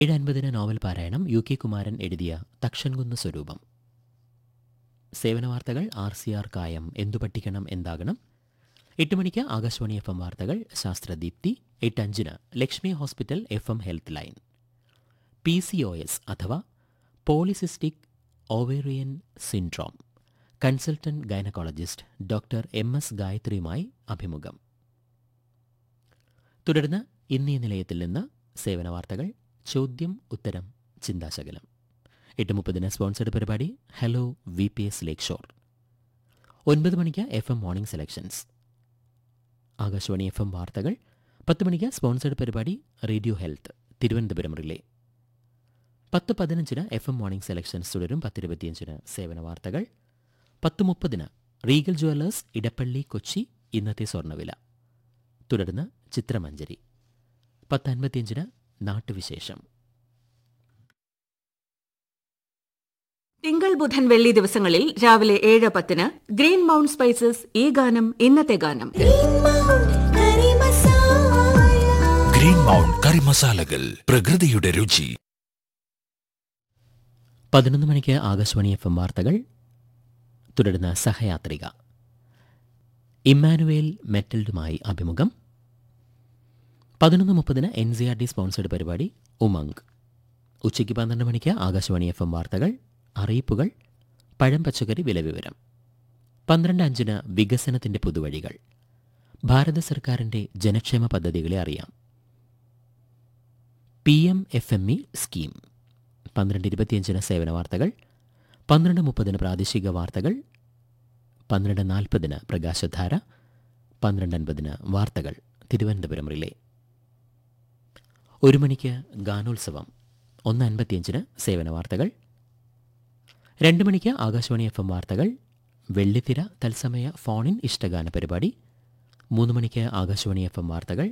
ഏഴ് അൻപതിന് നോവൽ പാരായണം യു കെ കുമാരൻ എഴുതിയ തക്ഷൻകുന്ന് സ്വരൂപം സേവന വാർത്തകൾ ആർ സി ആർ കായം എന്തു പഠിക്കണം എന്താകണം എട്ട് മണിക്ക് ആകാശവാണി എഫ് എം വാർത്തകൾ ശാസ്ത്രദീപ്തി എട്ട് അഞ്ചിന് Lakshmi hospital F M health line P C O S അഥവാ polycystic ovarian syndrome consultant gynaecologist doctor M S ഗായത്രിയുമായി അഭിമുഖം തുടർന്ന് ഇന്നീ നിലയത്തിൽ നിന്ന് സേവന വാർത്തകൾ ചോദ്യം ഉത്തരം ചിന്താശകലം എട്ട് മുപ്പതിന് സ്പോൺസർഡ് പരിപാടി hello V P S Lakeshore ഒൻപത് മണിക്ക് F M morning selections Akashvani F M വാർത്തകൾ പത്ത് മണിക്ക് സ്പോൺസർഡ് പരിപാടി റേഡിയോ ഹെൽത്ത് തിരുവനന്തപുരം റിലേ പത്ത് പതിനഞ്ചിന് എഫ് എം മോർണിംഗ് സെലക്ഷൻസ് തുടരും പത്തിരുപത്തിയഞ്ചിന് സേവന വാർത്തകൾ പത്ത് മുപ്പതിന് റീഗൽ ജുവല്ലേഴ്സ് ഇടപ്പള്ളി കൊച്ചി ഇന്നത്തെ സ്വർണ്ണവില തുടർന്ന് ചിത്രമഞ്ജരി പത്ത് അൻപത്തിയഞ്ചിന് നാട്ടുവിശേഷം തിങ്കൾ ബുധൻ വെള്ളി ദിവസങ്ങളിൽ രാവിലെ ഏഴ് പത്തിന് ഗ്രീൻ മൗണ്ട് സ്പൈസസ് ഈ ഗാനം ഇന്നത്തെ ഗാനം ഗ്രീൻ മൗണ്ട് കറി മസാലകൾ പ്രകൃതിയുടെ രുചി പതിനൊന്ന് മണിക്ക് ആകാശവാണി എഫ് എം വാർത്തകൾ തുടർന്ന് സഹയാത്രിക ഇമ്മാനുവേൽ മെറ്റൽഡുമായി അഭിമുഖം പതിനൊന്ന് മുപ്പതിന് N C R T sponsored പരിപാടി ഉമംഗ് ഉച്ചയ്ക്ക് പന്ത്രണ്ട് മണിക്ക് ആകാശവാണി എഫ് എം വാർത്തകൾ അറിയിപ്പുകൾ പഴം പച്ചക്കറി വില വിവരം പന്ത്രണ്ട് അഞ്ചിന് വികസനത്തിന്റെ പുതുവഴികൾ ഭാരത സർക്കാരിന്റെ ജനക്ഷേമ പദ്ധതികളെ അറിയാം P M F M E scheme പന്ത്രണ്ട് ഇരുപത്തിയഞ്ചിന് സേവന വാർത്തകൾ പന്ത്രണ്ട് മുപ്പതിന് പ്രാദേശിക വാർത്തകൾ പന്ത്രണ്ട് നാൽപ്പതിന് പ്രകാശധാര പന്ത്രണ്ട് അൻപതിന് വാർത്തകൾ തിരുവനന്തപുരം റിലേ ഒരു മണിക്ക് ഗാനോത്സവം ഒന്ന് അൻപത്തിയഞ്ചിന് സേവന വാർത്തകൾ രണ്ട് മണിക്ക് ആകാശവാണി എഫ് എം വാർത്തകൾ വെള്ളിത്തിര തത്സമയ ഫോണിൻ ഇഷ്ടഗാന പരിപാടി മൂന്ന് മണിക്ക് ആകാശവാണി എഫ് എം വാർത്തകൾ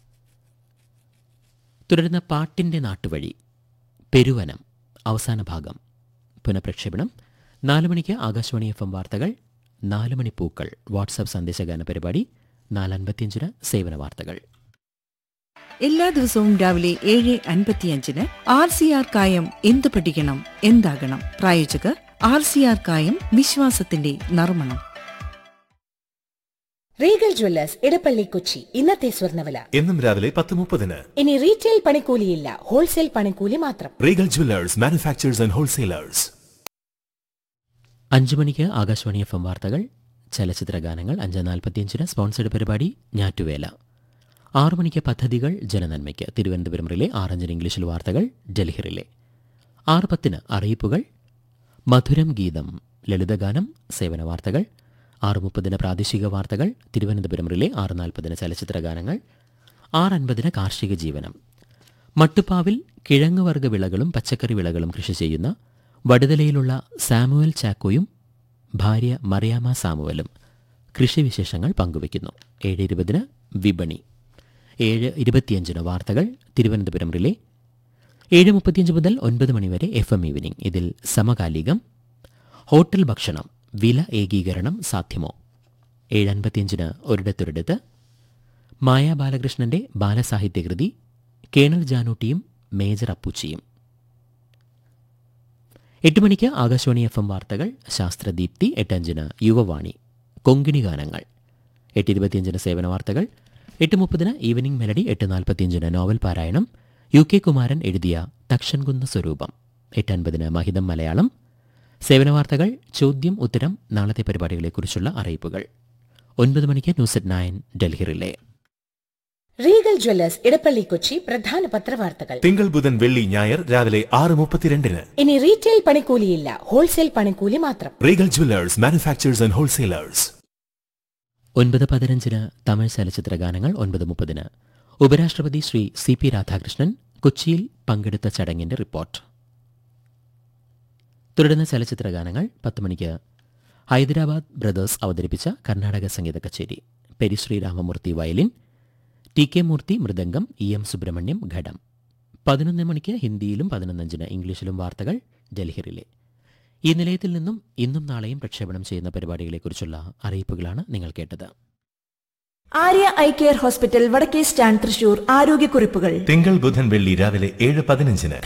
തുടരുന്ന പാട്ടിൻ്റെ നാട്ടുവഴി പെരുവനം അവസാന ഭാഗം പുനഃപ്രക്ഷേപണം നാല് മണിക്ക് ആകാശവാണി എഫ് എം വാർത്തകൾ നാല് മണി പൂക്കൾ വാട്സാപ്പ് സന്ദേശഗാന പരിപാടി നാലൻപത്തിയഞ്ചിന് സേവന വാർത്തകൾ എല്ലാ ദിവസവും രാവിലെ ഏഴ് അൻപത്തിയഞ്ചിന് ആർ സി ആർ കായം എന്ത് പഠിക്കണം എന്താകണം പ്രായോജകർ ആർ സി ആർ കായം വിശ്വാസത്തിന്റെ നർമ്മണം റീഗൽ ജ്വല്ലേഴ്സ് ഇടപ്പള്ളി കൊച്ചി ഇന്നത്തെ സ്വർണ്ണവില എന്നും രാവിലെ പത്ത് മുപ്പതിന് ഇനി റീറ്റെയിൽ പണിക്കൂലിയില്ല ഹോൾസെയിൽ പണിക്കൂലി മാത്രം Regal Jewellers manufacturers and wholesalers അഞ്ചു മണിക്ക് ആകാശവാണി എഫ് എം വാർത്തകൾ ചലച്ചിത്ര ഗാനങ്ങൾ അഞ്ച് നാൽപ്പത്തിയഞ്ചിന് സ്പോൺസേഡ് പരിപാടി ഞാറ്റുവേല ആറു മണിക്ക് പദ്ധതികൾ ജനനന്മയ്ക്ക് തിരുവനന്തപുരം റിലേ ആറഞ്ചിന് ഇംഗ്ലീഷിൽ വാർത്തകൾ ഡൽഹി റിലേ ആറ് പത്തിന് അറിയിപ്പുകൾ മധുരം ഗീതം ലളിതഗാനം സേവന വാർത്തകൾ ആറ് മുപ്പതിന് പ്രാദേശിക വാർത്തകൾ തിരുവനന്തപുരം റിലേ ആറ് നാൽപ്പതിന് ചലച്ചിത്ര ഗാനങ്ങൾ ആറ് അൻപതിന് കാർഷിക ജീവനം മട്ടുപ്പാവിൽ കിഴങ്ങുവർഗ വിളകളും പച്ചക്കറി വിളകളും കൃഷി ചെയ്യുന്ന വടുതലയിലുള്ള സാമുവൽ ചാക്കോയും ഭാര്യ മറിയാമ സാമുവലും കൃഷിവിശേഷങ്ങൾ പങ്കുവയ്ക്കുന്നു ഏഴ് ഇരുപതിന് വിപണി ഏഴ് ഇരുപത്തിയഞ്ചിന് വാർത്തകൾ തിരുവനന്തപുരം റിലേ ഏഴ് മുപ്പത്തിയഞ്ച് മുതൽ ഒൻപത് മണിവരെ എഫ് എം ഈവനിംഗ് ഇതിൽ സമകാലികം ഹോട്ടൽ ഭക്ഷണം വില ഏകീകരണം സാധ്യമോ ഏഴ് അൻപത്തിയഞ്ചിന് ഒരിടത്തൊരിടത്ത് മായ ബാലകൃഷ്ണന്റെ ബാലസാഹിത്യകൃതി കേണൽ ജാനൂട്ടിയും മേജർ അപ്പൂച്ചിയും എട്ട് മണിക്ക് ആകാശവാണി എഫ് എം വാർത്തകൾ ശാസ്ത്രദീപ്തി എട്ടഞ്ചിന് യുവവാണി കൊങ്കിണി ഗാനങ്ങൾ എട്ട് ഇരുപത്തിയഞ്ചിന് സേവന വാർത്തകൾ എട്ട് മുപ്പതിന് ഈവനിംഗ് മെലഡി എട്ട് നാൽപ്പത്തിയഞ്ചിന് നോവൽ പാരായണം യു കെ കുമാരൻ എഴുതിയ തക്ഷൻകുന്ന് സ്വരൂപം എട്ട് അൻപതിന് മഹിതം മലയാളം സേവന വാർത്തകൾ ചോദ്യം ഉത്തരം നാളത്തെ പരിപാടികളെക്കുറിച്ചുള്ള അറിയിപ്പുകൾ ഒൻപത് മണിക്ക് news at nine Delhi relay Regal Jewellers Edappally Kochi പ്രധാന പത്രവാർത്തകൾ തിങ്കൾ ബുധൻ വെള്ളി ഞായർ രാവിലെ ആറ് മുപ്പത്തിരണ്ടിന് ഇനി റീറ്റെയിൽ പണിക്കൂലിയില്ല ഹോൾസെയിൽ പണിക്കൂലി മാത്രം Regal Jewellers manufacturers and wholesalers ഒൻപത് പതിനഞ്ചിന് തമിഴ് ചലച്ചിത്ര ഗാനങ്ങൾ ഒൻപത് മുപ്പതിന് ഉപരാഷ്ട്രപതി ശ്രീ സി പി രാധാകൃഷ്ണൻ കൊച്ചിയിൽ പങ്കെടുത്ത ചടങ്ങിന്റെ റിപ്പോർട്ട് തുടരുന്ന ചലച്ചിത്ര ഗാനങ്ങൾ പത്ത് മണിക്ക് ഹൈദരാബാദ് ബ്രദേഴ്സ് അവതരിപ്പിച്ച കർണാടക സംഗീത കച്ചേരി Perisree Ramamurthy violin T K Murthy mridangam E M Subramaniam ghatam പതിനൊന്ന് മണിക്ക് ഹിന്ദിയിലും പതിനൊന്നഞ്ചിന് ഇംഗ്ലീഷിലും വാർത്തകൾ ഡൽഹിയിലെ ഈ നിലയത്തിൽ നിന്നും ഇന്നും നാളെയും പ്രക്ഷേപണം ചെയ്യുന്ന പരിപാടികളെക്കുറിച്ചുള്ള അറിയിപ്പുകളാണ് നിങ്ങൾ കേട്ടത് ആര്യ ഐ കെയർ ഹോസ്പിറ്റൽ വടക്കേ സ്റ്റാൻഡ് തൃശൂർ ആരോഗ്യക്കുറിപ്പുകൾ തിങ്കൾ ബുധൻ വെള്ളി രാവിലെ ഏഴ് പതിനഞ്ചിന്